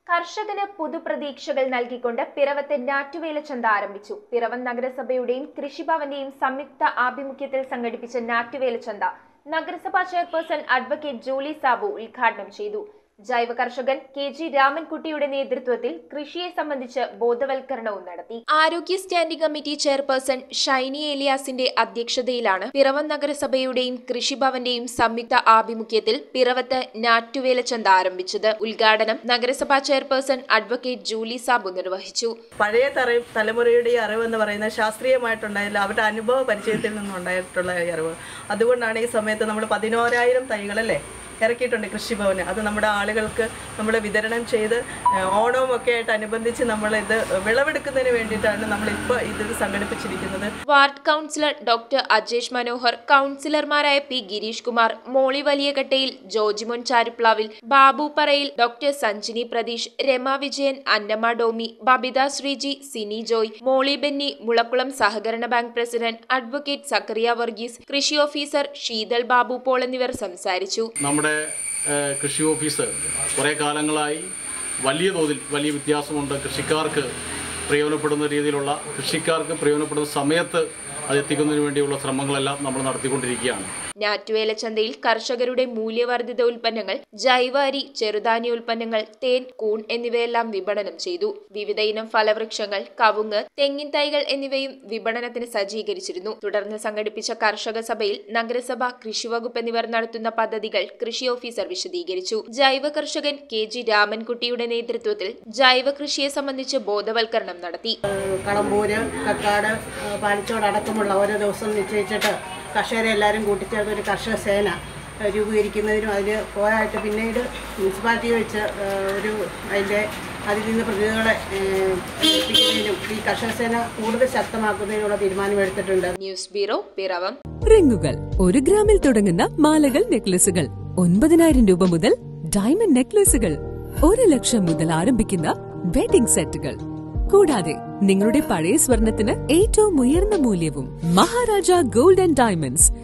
കർഷകന് പുതുപ്രതീക്ഷകൾ നൽകിക്കൊണ്ട് പിറവത്തെ ഞാറ്റുവേല ചന്ത ആരംഭിച്ചു പിറവം നഗരസഭയുടെയും കൃഷിഭവന്റെയും സംയുക്ത ആഭിമുഖ്യത്തിൽ സംഘടിപ്പിച്ച ഞാറ്റുവേല ചന്ത നഗരസഭാ ചെയർപേഴ്സൺ അഡ്വക്കേറ്റ് ജൂലി സാബു ഉദ്ഘാടനം ചെയ്തു ജൈവ കർഷകൻ കെ ജി രാമൻകുട്ടിയുടെ നേതൃത്വത്തിൽ കൃഷിയെ സംബന്ധിച്ച് ബോധവൽക്കരണവും നടത്തി ആരോഗ്യ സ്റ്റാൻഡിംഗ് കമ്മിറ്റി ചെയർപേഴ്സൺ ഷൈനി ഏലിയാസിന്റെ അധ്യക്ഷതയിലാണ് പിറവം നഗരസഭയുടെയും കൃഷിഭവന്റെയും സംയുക്ത ആഭിമുഖ്യത്തിൽ പിറവത്ത് ഞാറ്റുവേല ചന്ത ആരംഭിച്ചത് ഉദ്ഘാടനം നഗരസഭാ ചെയർപേഴ്സൺ അഡ്വക്കേറ്റ് ജൂലി സാബു നിർവഹിച്ചു പഴയ തറ തലമുറയുടെ ഈ അറിവ് എന്ന് പറയുന്നത് ശാസ്ത്രീയമായിട്ടുണ്ടായില്ല അവരുടെ അനുഭവ പരിചയത്തിൽ നിന്നുണ്ടായിട്ടുള്ള ഈ അറിവ് അതുകൊണ്ടാണ് ഈ സമയത്ത് നമ്മൾ പതിനോരായിരം തൈകളല്ലേ ഇറക്കിയിട്ടുണ്ട് കൃഷിഭവന് അത് നമ്മുടെ ആളുകൾക്ക് നമ്മൾ വിതരണം ചെയ്ത് ഏഹ്, ഓണവും ഒക്കെ ആയിട്ട് അനുബന്ധിച്ച് നമ്മൾ ഇത് വിളവെടുക്കുന്നതിന് വേണ്ടിയിട്ടാണ് നമ്മൾ ഇപ്പോൾ ഇത് സംഘടിപ്പിച്ചിരിക്കുന്നത് ward councillor doctor Ajesh Manohar കൗൺസിലർമാരായ പി ഗിരീഷ് കുമാർ മോളി വലിയകട്ടയിൽ ജോജിമോൻ ചാരുപ്ലാവിൽ ബാബു പറയിൽ ഡോക്ടർ സഞ്ജിനി പ്രതീഷ് രമ വിജയൻ അന്നമ്മ ഡോമി ബബിത ശ്രീജി സിനി ജോയ് മോളി ബെന്നി മുളക്കുളം സഹകരണ bank president advocate Zachariah Varghese കൃഷി ഓഫീസർ ശീതൾ ബാബു പോൾ എന്നിവർ സംസാരിച്ചു നമ്മുടെ ഏഹ്, കൃഷി ഓഫീസ് കുറേ കാലങ്ങളായി വലിയ തോതിൽ വലിയ വ്യത്യാസമുണ്ട് കൃഷിക്കാർക്ക് പ്രയോജനപ്പെടുന്ന രീതിയിലുള്ള കൃഷിക്കാർക്ക് പ്രയോജനപ്പെടുന്ന സമയത്ത് അത് എത്തിക്കുന്നതിന് വേണ്ടിയുള്ള ശ്രമങ്ങളെല്ലാം നമ്മൾ നടത്തിക്കൊണ്ടിരിക്കുകയാണ് ഞാറ്റുവേല ചന്തയിൽ കർഷകരുടെ മൂല്യവർദ്ധിത ഉൽപ്പന്നങ്ങൾ ജൈവ അരി ചെറുധാന്യ ഉൽപ്പന്നങ്ങൾ തേൻ കൂൺ എന്നിവയെല്ലാം വിപണനം ചെയ്തു വിവിധ ഇനം ഫലവൃക്ഷങ്ങൾ കവുങ്ങ് തെങ്ങിൻ തൈകൾ എന്നിവയും വിപണനത്തിന് സജ്ജീകരിച്ചിരുന്നു തുടർന്ന് സംഘടിപ്പിച്ച കർഷക സഭയിൽ നഗരസഭ കൃഷിവകുപ്പ് എന്നിവർ നടത്തുന്ന പദ്ധതികൾ കൃഷി ഓഫീസർ വിശദീകരിച്ചു ജൈവ കർഷകൻ കെ ജി രാമൻകുട്ടിയുടെ നേതൃത്വത്തിൽ ജൈവ കൃഷിയെ സംബന്ധിച്ച് ബോധവൽക്കരണം നടത്തി കളമ്പൂര് കക്കാട് ആ, പാലിച്ചോട് അടക്കമുള്ള ഓരോ ദിവസം നിശ്ചയിച്ചിട്ട് കർഷകരെ എല്ലാവരും കൂട്ടിച്ചേർത്ത് ഒരു കർഷക സേന ആ, രൂപീകരിക്കുന്നതിനും അതിൽ പോരായിട്ട് പിന്നീട് മുനിസിപ്പാലിറ്റി വെച്ച് ആ, ഒരു അതിൻ്റെ അതിൽ നിന്ന് പ്രതിനിധികളെ ആ, ഏൽപ്പിക്കുന്നതിനും ഈ കർഷക സേന കൂടുതൽ ശക്തമാക്കുന്നതിനുള്ള തീരുമാനമെടുത്തിട്ടുണ്ട് ന്യൂസ് ബ്യൂറോ പിറവം റിങ്ങുകൾ ഒരു ഗ്രാമിൽ തുടങ്ങുന്ന മാലകൾ നെക്ലസുകൾ ഒൻപതിനായിരം രൂപ മുതൽ ഡയമണ്ട് നെക്ലസുകൾ ഒരു ലക്ഷം മുതൽ ആരംഭിക്കുന്ന വെഡിംഗ് സെറ്റുകൾ കൂടാതെ നിങ്ങളുടെ പഴയ സ്വർണത്തിന് ഏറ്റവും ഉയർന്ന മൂല്യവും മഹാരാജ ഗോൾഡ് ആൻഡ് ഡയമണ്ട്സ്